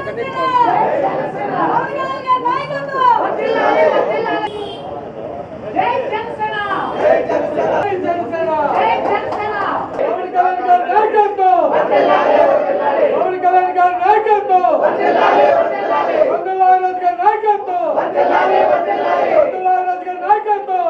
జై జనసేన జై జనసేన జై జనసేన పవన్ కళ్యాణ్ గారి నాయకత్వం పవన్ కళ్యాణ్ గారి నాయకత్వం వందలారాజు గారి నాయకత్వం వందలారాజు గారి నాయకత్వం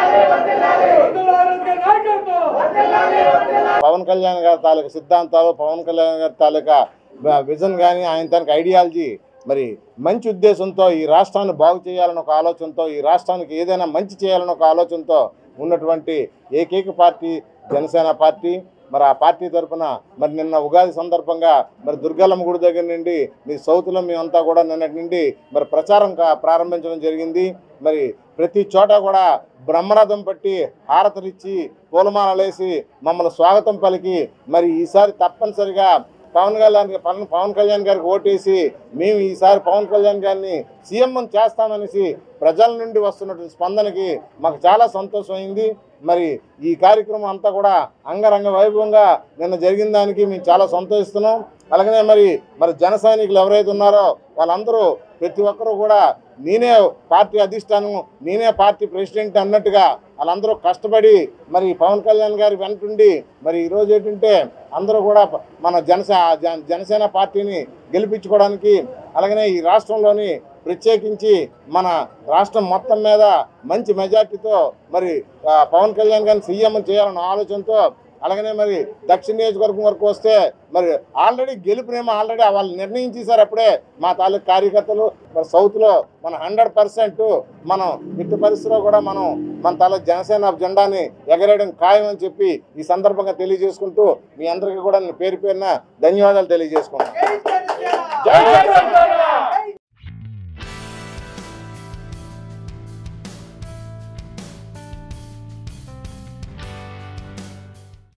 వందలారాజు గారి నాయకత్వం పవన్ కళ్యాణ్ గారి తాలూకా సిద్ధాంతాలు పవన్ కళ్యాణ్ గారి తాలూకా వ- విజన్ కానీ ఆయన తనకు ఐడియాలజీ మరి మంచి ఉద్దేశంతో ఈ రాష్ట్రాన్ని బాగు చేయాలని ఒక ఆలోచనతో ఈ రాష్ట్రానికి ఏదైనా మంచి చేయాలని ఒక ఆలోచనతో ఉన్నటువంటి ఏకైక పార్టీ జనసేన పార్టీ మరి ఆ పార్టీ తరఫున మరి నిన్న ఉగాది సందర్భంగా మరి దుర్గాలమ్మ గుడి దగ్గర నుండి మీ సౌత్లో మేమంతా కూడా నిన్నటి నుండి మరి ప్రచారం కా- ప్రారంభించడం జరిగింది మరి ప్రతి చోట కూడా బ్రహ్మరథం పట్టి హారతలిచ్చి పూలమాలలేసి మమ్మల్ని స్వాగతం పలికి మరి ఈసారి తప్పనిసరిగా పవన్ కళ్యాణ్ గా- పవన్ పవన్ కళ్యాణ్ గారికి ఓటేసి మేము ఈసారి పవన్ కళ్యాణ్ గారిని సీఎం చేస్తామనేసి ప్రజల నుండి వస్తున్నటువంటి స్పందనకి మాకు చాలా సంతోషమైంది మరి ఈ కార్యక్రమం అంతా కూడా అంగరంగ వైభవంగా నిన్న జరిగిన దానికి మేము చాలా సంతోషిస్తున్నాం అలాగనే మరి మరి జన సైనికులు ఎవరైతే ఉన్నారో వాళ్ళందరూ ప్రతి ఒక్కరూ కూడా నేనే పార్టీ అధిష్టానం నేనే పార్టీ ప్రెసిడెంట్ అన్నట్టుగా వాళ్ళందరూ కష్టపడి మరి పవన్ కళ్యాణ్ గారి వెంటుండి మరి ఈరోజు ఏంటంటే అందరూ కూడా మన జనసే జన- జనసేన పార్టీని గెలిపించుకోవడానికి అలాగనే ఈ రాష్ట్రంలోని ప్రత్యేకించి మన రాష్ట్రం మొత్తం మీద మంచి మెజార్టీతో మరి ఆ, పవన్ కళ్యాణ్ గారిని సీఎం చేయాలన్న ఆలోచనతో అలాగనే మరి దక్షిణ నియోజకవర్గం వరకు వస్తే మరి ఆల్రెడీ గెలుపునేమో ఆల్రెడీ వాళ్ళు నిర్ణయించేశారు అప్పుడే మా తాలూకు కార్యకర్తలు మరి సౌత్లో మన హండ్రెడ్ పర్సెంట్ మనం ఇటు పరిస్థితిలో కూడా మనం మన తాలూకు జనసేన జెండాని ఎగరేయడం ఖాయం అని చెప్పి ఈ సందర్భంగా తెలియజేసుకుంటూ మీ అందరికీ కూడా నేను పేరు పేరున ధన్యవాదాలు తెలియజేసుకుంటాను జై జనసేన!